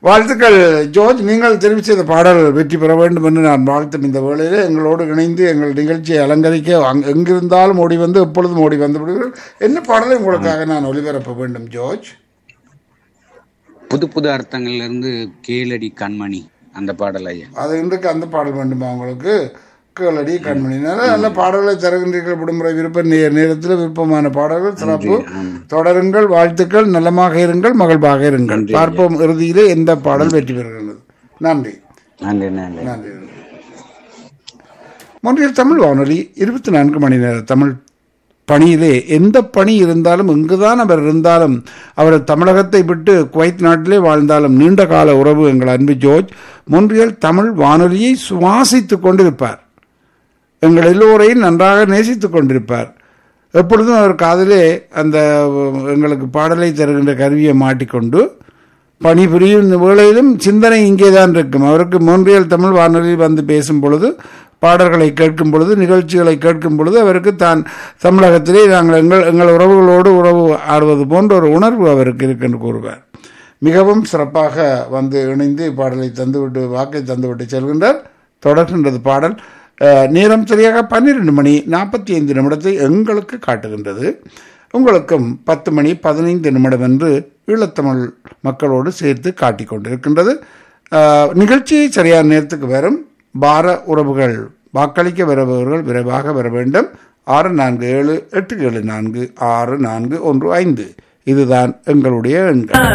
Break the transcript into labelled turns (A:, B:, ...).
A: வாழ்த்துக்கள் ஜோர்ஜ் நீங்கள் தெரிவு செய்த பாடல் வெற்றி பெற வேண்டும் என்று நான் வாழ்த்தும் இந்த வேளையில் எங்களோடு இணைந்து எங்கள் நிகழ்ச்சியை அலங்கரிக்க அங் எங்கிருந்தாலும் ஓடி வந்து எப்பொழுதும் ஓடி வந்து விடுவீர்கள் என்ன பாடலை உங்களுக்காக நான் ஒளிபரப்ப வேண்டும் ஜோர்ஜ்
B: புது புது அர்த்தங்கள்ல இருந்து கேளடி கண்மணி அந்த பாடல் ஐயா
A: அது இன்றைக்கு அந்த பாடல் வேண்டுமா உங்களுக்கு கேளடி கண்மணி நல்ல நல்ல பாடல்களை தருகின்றீர்கள் விடுமுறை விருப்ப நே- நேரத்தில் விருப்பமான பாடல்கள் சிறப்பு தொடருங்கள் வாழ்த்துக்கள் நலமாக இருங்கள் மகிழ்வாக இருங்கள் பார்ப்போம் இறுதியிலே எந்த பாடல் வெற்றி பெறுகிறது நன்றி
B: நன்றி நன்றி
A: நன்றி மொன்றியல் தமிழ் வானொலி இருபத்தி நான்கு மணி நேர தமிழ் பணியிலே எந்த பணி இருந்தாலும் எங்குதான் அவர் இருந்தாலும் அவர் தமிழகத்தை விட்டு குவைத் நாட்டிலே வாழ்ந்தாலும் நீண்ட கால உறவு எங்கள் அன்பு ஜோர்ஜ் மொன்றியல் தமிழ் வானொலியை சுவாசித்துக் கொண்டிருப்பார் எங்கள் எல்லோரையும் நன்றாக நேசித்துக் கொண்டிருப்பார் எப்பொழுதும் அவர் காதிலே அந்த எங்களுக்கு பாடலை தருகின்ற கருவியை மாட்டிக்கொண்டு பணிபுரியும் வேளையிலும் சிந்தனை இங்கே தான் இருக்கும் அவருக்கு மோன்றியல் தமிழ் வானொலியில் வந்து பேசும் பொழுது பாடல்களை கேட்கும் பொழுது நிகழ்ச்சிகளை கேட்கும் பொழுது அவருக்கு தான் தமிழகத்திலே நாங்கள் எங்கள் எங்கள் உறவுகளோடு உறவு ஆடுவது போன்ற ஒரு உணர்வு அவருக்கு இருக்கு என்று கூறுவார் மிகவும் சிறப்பாக வந்து இணைந்து பாடலை தந்துவிட்டு வாக்கை தந்துவிட்டு செல்கின்றார் தொடர்கின்றது பாடல் அஹ், நேரம் சரியாக பன்னிரெண்டு மணி நாற்பத்தி ஐந்து நிமிடத்தை எங்களுக்கு காட்டுகின்றது உங்களுக்கும் பத்து மணி பதினைந்து நிமிடம் என்று ஈழத்தமிழ் மக்களோடு சேர்த்து காட்டிக் கொண்டிருக்கின்றது அஹ், நிகழ்ச்சி சரியான நேரத்துக்கு வரும் பார உறவுகள் வாக்களிக்க வருபவர்கள் விரைவாக வர வேண்டும் ஆறு நான்கு ஏழு எட்டு ஏழு நான்கு ஆறு நான்கு ஒன்று ஐந்து இதுதான் எங்களுடைய எண்கள்